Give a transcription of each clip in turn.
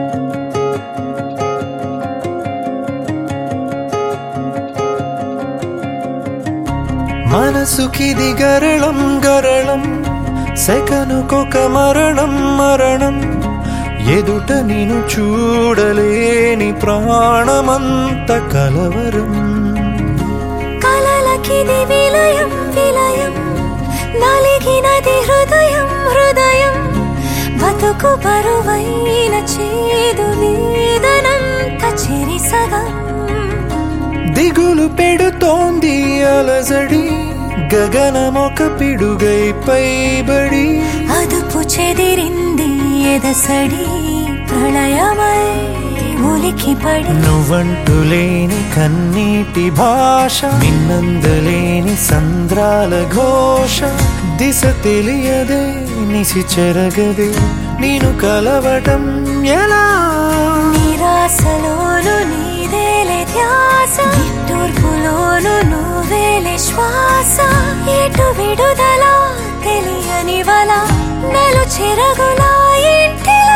మనసుకిది గరళం గరళం సెకనుకొక మరణం మరణం ఎదుట నిను చూడలేని ప్రాణమంత కలవరం కలలకిది విలయం విలయం నలిగినది హృదయం హృదయం బతుకు బరువైన చేదు వేదనంత చెరిసగం దిగులు పెడుతోంది అలజడి గగనమొక పిడుగై పైబడి అదుపు చెదిరింది ఎదసడి ప్రళయమై ఉలికి పడి నువ్వంటూ లేని కన్నీటి భాష నిన్నందలేని సంద్రాల ఘోష దిశ తెలియదే నిసి చెరగదే నేను కలవటం ఎలా నిరాశలోను నీదేలే ధ్యాస నిట్టూర్పులోను నువ్వేలే శ్వాస ఎటు విడుదల తెలియని వల నలు చెరగులా ఇంటిలా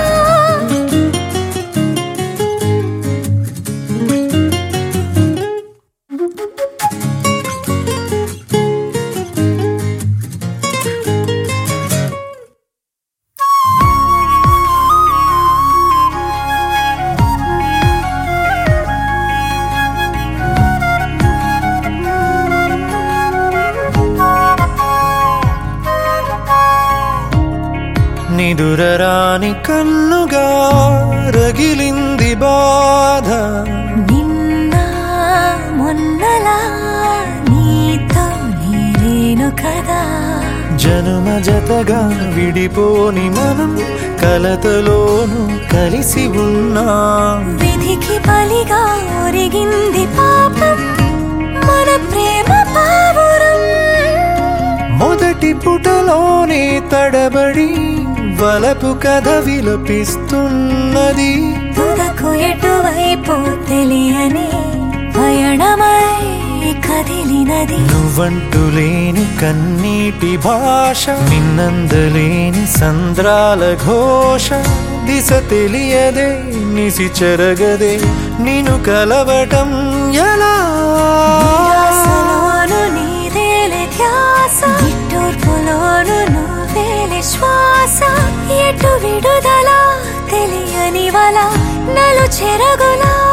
నిదురరాని కన్నుగా రగిలింది బాధ నిన్న మొన్నలా నీతో నీలేను కదా జనుమ జతగా విడిపోని మనం కలతలోను కలిసి ఉన్నాం విధికి బలిగా ఒరిగింది పాపం మన ప్రేమ పావురం మొదటి పుటలోనే తడబడి వలపు కథ విలపిస్తున్నది తుదకు ఎటువైపు తెలియని పయణమై కదిలినది నువ్వంటూ లేని కన్నీటి భాష నిన్నందలేని సంద్రాల ఘోష దిశ తెలియదే నిసి చెరగదే నిన్ను కలవటం ఎలా నిరాశలోను నీదేలే ధ్యాస నిట్టూర్పులోను నువ్వేలే శ్వాస ఎటు విడుదల తెలియని వల నలు చెరగులా